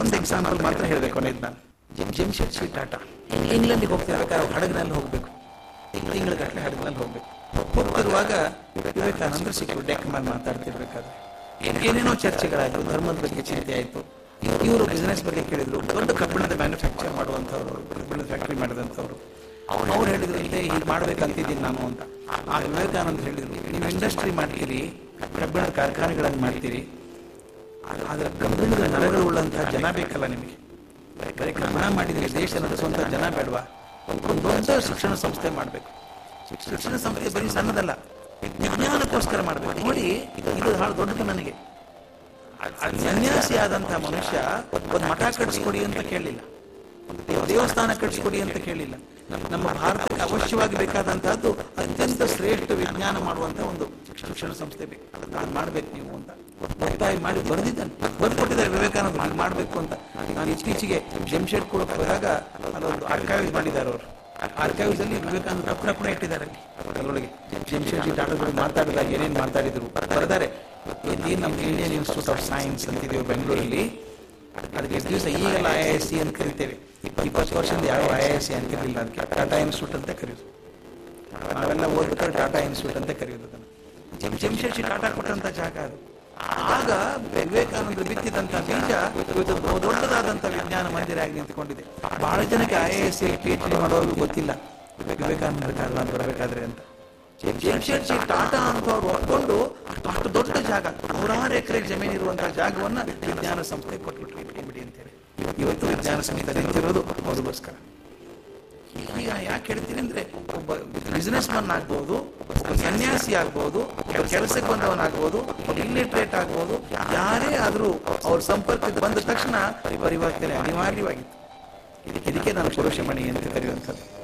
ಒಂದು ಎಕ್ಸಾಂಪಲ್ ಮಾತ್ರ ಹೇಳಬೇಕು ಕೊನೆಗೆ ನಾನು ಜಮ್ಶೆಡ್ಜಿ ಟಾಟಾ ಇಂಗ್ಲೆಂಡಿಗೆ ಹೋಗ್ತಿರ್ಬೇಕಾದ್ರೆ ಹಡಗಿನಲ್ಲಿ ಹೋಗಬೇಕು ತಿಂಗಳ ಗಟ್ಟಲೆ ಹಡಗಿನಲ್ಲಿ ಹೋಗ್ಬೇಕು ಹೋಗ್ತಿರುವಾಗ ವಿವೇಕಾನಂದರು ಸಿಕ್ಕರು ಡೆಕ್ ಮೇಲೆ ಮಾತಾಡ್ತಿರ್ಬೇಕಾದ್ರೆ ಏನೇನೋ ಚರ್ಚೆಗಳಾಯ್ತು ಧರ್ಮದ ಬಗ್ಗೆ ಚಿಂತೆ ಆಯ್ತು ಇವರು ಬಿಸ್ನೆಸ್ ಬಗ್ಗೆ ಕೇಳಿದ್ರು ದೊಡ್ಡ ಕಬ್ಬಿಣದ ಮ್ಯಾನುಫ್ಯಾಕ್ಚರ್ ಮಾಡುವಂಥವ್ರು ಕಬ್ಬಿಣದ ಫ್ಯಾಕ್ಟರಿ ಮಾಡಿದಂಥವ್ರು ಅವ್ರು ಹೇಳಿದ್ರು ಇದೆ ಹೀಗೆ ಮಾಡ್ಬೇಕಂತಿದ್ದೀನಿ ನಾನು ಅಂತ ಆ ವಿವೇಕಾನಂದ ಹೇಳಿದ್ರು ನೀವು ಇಂಡಸ್ಟ್ರಿ ಮಾಡ್ತೀರಿ ಕಬ್ಬಿಣದ ಕಾರ್ಖಾನೆಗಳನ್ನು ಮಾಡ್ತೀರಿ ಆದ್ರೆ ಕಬ್ಬಿಣದ ನರಗಳು ಉಳ್ಳಂತಹ ಜನ ಬೇಕಲ್ಲ ನಿಮಗೆ ಬರೀ ಕಬ್ಬಿಣ ಮಾಡಿದ್ರೆ ದೇಶ ನಡೆಸುವಂತ ಜನ ಬೇಡವಾ ಒಂದು ದೊಡ್ಡ ಶಿಕ್ಷಣ ಸಂಸ್ಥೆ ಮಾಡಬೇಕು ಶಿಕ್ಷಣ ಸಂಸ್ಥೆ ಬರೀ ಸಣ್ಣದಲ್ಲ ವಿಜ್ಞಾನಕ್ಕೋಸ್ಕರ ಮಾಡಬೇಕು ನೋಡಿ ಇದು ಬಹಳ ದೊಡ್ಡದು ನನಗೆ ಸನ್ಯಾಸಿ ಆದಂತಹ ಮನುಷ್ಯ ಒಂದು ಮಠ ಕಟ್ಟಿಸ್ಕೊಡಿ ಅಂತ ಕೇಳಿಲ್ಲ ಒಂದು ದೇವಸ್ಥಾನ ಕಟ್ಟಿಸ್ಕೊಡಿ ಅಂತ ಕೇಳಿಲ್ಲ ನಮ್ಮ ಭಾರತಕ್ಕೆ ಅವಶ್ಯವಾಗಿ ಬೇಕಾದಂತಹದ್ದು ಅತ್ಯಂತ ಶ್ರೇಷ್ಠ ವಿಜ್ಞಾನ ಮಾಡುವಂತ ಒಂದು ಶಿಕ್ಷಣ ಸಂಸ್ಥೆ ಬೇಕು ಅದು ಮಾಡ್ಬೇಕು ನೀವು ಅಂತ ಒತ್ತಾಯ ಮಾಡಿ ಬರೆದಿದ್ದಾನೆ ಬರ್ಕೊಟ್ಟಿದ್ದಾರೆ ವಿವೇಕಾನಂದ ಹಾಗೆ ಮಾಡಬೇಕು ಅಂತ ನಾನು ಇತ್ತೀಚೆಗೆ ಜಮ್ಶೆಡ್ ಕೂಡ ಹೋದಾಗ ಅದೊಂದು ಆರ್ಕೈವ್ ಮಾಡಿದ್ದಾರೆ ಅವರು ಆರ್ಕೈವ್ಸ್ ಅಲ್ಲಿ ವಿವೇಕಾನಂದ ರತ್ನ ಕೂಡ ಇಟ್ಟಿದ್ದಾರೆ ಅಲ್ಲಿ ಅದರೊಳಗೆ ಜಮ್ಶೆಡ್ಜಿ ಟಾಟಾಗಳು ಮಾತಾಡಿದಾಗ ಏನೇನು ಮಾತಾಡಿದ್ರು ಬರೆದಾರೆ ಇಲ್ಲಿ ನಮ್ಮ ಇಂಡಿಯನ್ ಇನ್ಸ್ಟಿಟ್ಯೂಟ್ ಆಫ್ ಸೈನ್ಸ್ ಅಂತಿದ್ದೀವಿ ಬೆಂಗಳೂರಲ್ಲಿ ಅದಕ್ಕೆ ಎಷ್ಟು ದಿವಸ ಈಗಲ್ಲ ಐ ಐ ಸಿ ಅಂತ ಕರಿತೇವೆ ಇಪ್ಪತ್ತು ವರ್ಷದಿಂದ ಯಾವ ಐ ಐ ಸಿ ಅಂತಿರಲಿಲ್ಲ ಅದಕ್ಕೆ ಟಾಟಾ ಇನ್ಸ್ಟಿಟ್ಯೂಟ್ ಅಂತ ಕರೆಯೋದು ನಾವೆಲ್ಲ ಓದ್ಬೇಕಾದ್ರೆ ಟಾಟಾ ಇನ್ಸ್ಟಿಟ್ಯೂಟ್ ಅಂತ ಕರೆಯೋದು ಅದನ್ನು ಜಮ್ಶೆಡ್ಜಿ ಟಾಟಾ ಕೊಟ್ಟಂತ ಜಾಗ ಅದು ಆಗ ವಿವೇಕಾನಂದರು ಬಿತ್ತಿದಂತ ಬೀಜ ಇವತ್ತು ದೊಡ್ಡದಾದಂತ ವಿಜ್ಞಾನ ಮಂದಿರ ಆಗಿ ನಿಂತ್ಕೊಂಡಿದೆ ಬಹಳ ಜನಕ್ಕೆ I S C P H D ಮಾಡೋರು ಗೊತ್ತಿಲ್ಲ ವಿವೇಕಾನಂದರ ಕಾರಣ ಬರಬೇಕಾದ್ರೆ ಅಂತ ಜಮ್ಶೆಡ್ಜಿ ಟಾಟಾ ಅಂತ ಅವ್ರು ಒಪ್ಕೊಂಡು ಅಷ್ಟು ದೊಡ್ಡ ಜಾಗ ನೂರಾರು ಎಕರೆ ಜಮೀನು ಇರುವಂತಹ ಜಾಗವನ್ನ ವಿಜ್ಞಾನ ಸಂಸ್ಥೆ ಕೊಟ್ಬಿಟ್ರು ಇಟ್ಕೊಂಡ್ಬಿಡಿ ಅಂತೇಳಿ ಇವತ್ತು ವಿಜ್ಞಾನ ಸಂಸ್ಥೆ ನಿಂತಿರೋದು ಅವ್ರಿಗೋಸ್ಕರ ಈಗ ಯಾಕೆ ಹೇಳ್ತೀನಿ ಅಂದ್ರೆ ಒಬ್ಬ ಬಿಸ್ನೆಸ್ ಮನ್ ಆಗ್ಬೋದು ಒಬ್ಬ ಸನ್ಯಾಸಿ ಆಗ್ಬೋದು ಕೆಲಸಕ್ಕೆ ಬಂದವನಾಗ್ಬೋದು ಒಬ್ಬ ಇಲ್ಲಿಟ್ರೇಟ್ ಆಗ್ಬೋದು ಯಾರೇ ಆದ್ರೂ ಅವ್ರ ಸಂಪರ್ಕಕ್ಕೆ ಬಂದ ತಕ್ಷಣ ಪರಿವರ್ತನೆ ಅನಿವಾರ್ಯವಾಗಿತ್ತು ಇದಕ್ಕೆ ಇದಕ್ಕೆ ನಾನು ಪುರುಷಮಣಿ ಅಂತ ಕರೆಯುವಂಥದ್ದು